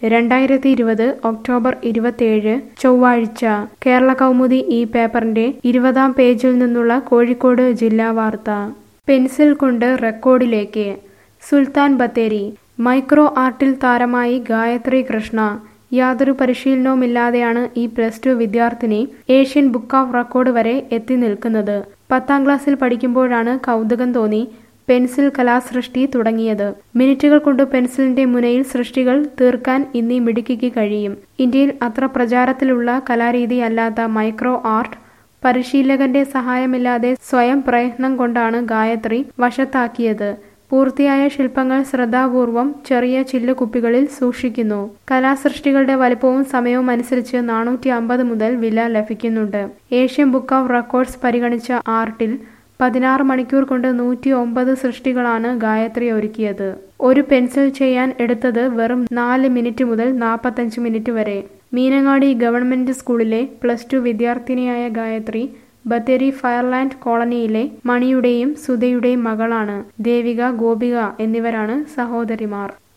രണ്ടായിരത്തി ഇരുപത് ഒക്ടോബർ ഇരുപത്തിയേഴ് ചൊവ്വാഴ്ച കേരള കൗമുദി ഈ പേപ്പറിന്റെ ഇരുപതാം പേജിൽ നിന്നുള്ള കോഴിക്കോട് ജില്ലാ വാർത്ത പെൻസിൽ കൊണ്ട് റെക്കോർഡിലേക്ക് സുൽത്താൻ ബത്തേരി മൈക്രോ ആർട്ടിൽ താരമായി ഗായത്രി കൃഷ്ണ യാതൊരു പരിശീലനവുമില്ലാതെയാണ് ഈ പ്ലസ് ടു വിദ്യാർത്ഥിനി ഏഷ്യൻ ബുക്ക് ഓഫ് റെക്കോർഡ് വരെ എത്തി നിൽക്കുന്നത് പത്താം ക്ലാസ്സിൽ പഠിക്കുമ്പോഴാണ് കൗതുകം തോന്നി പെൻസിൽ കലാസൃഷ്ടി തുടങ്ങിയത് മിനിറ്റുകൾ കൊണ്ട് പെൻസിലിന്റെ മുനയിൽ സൃഷ്ടികൾ തീർക്കാൻ ഇന്നീ മിടുക്കിക്ക് കഴിയും ഇന്ത്യയിൽ അത്ര പ്രചാരത്തിലുള്ള കലാരീതി അല്ലാത്ത മൈക്രോ ആർട്ട് പരിശീലകന്റെ സഹായമില്ലാതെ സ്വയം പ്രയത്നം കൊണ്ടാണ് ഗായത്രി വശത്താക്കിയത് പൂർത്തിയായ ശില്പങ്ങൾ ശ്രദ്ധാപൂർവം ചെറിയ ചില്ലുകുപ്പികളിൽ സൂക്ഷിക്കുന്നു കലാസൃഷ്ടികളുടെ വലുപ്പവും സമയവും അനുസരിച്ച് നാനൂറ്റി അമ്പത് മുതൽ വില ലഭിക്കുന്നുണ്ട് ഏഷ്യൻ ബുക്ക് ഓഫ് റെക്കോർഡ്സ് പരിഗണിച്ച ആർട്ടിൽ പതിനാറ് മണിക്കൂർ കൊണ്ട് നൂറ്റി ഒമ്പത് സൃഷ്ടികളാണ് ഗായത്രി ഒരുക്കിയത് ഒരു പെൻസിൽ ചെയ്യാൻ എടുത്തത് വെറും നാല് മിനിറ്റ് മുതൽ നാൽപ്പത്തഞ്ച് മിനിറ്റ് വരെ മീനങ്ങാടി ഗവൺമെന്റ് സ്കൂളിലെ പ്ലസ് ടു വിദ്യാർത്ഥിനിയായ ഗായത്രി ബത്തേരി ഫയർലാൻഡ് കോളനിയിലെ മണിയുടെയും സുധയുടെയും മകളാണ് ദേവിക ഗോപിക എന്നിവരാണ് സഹോദരിമാർ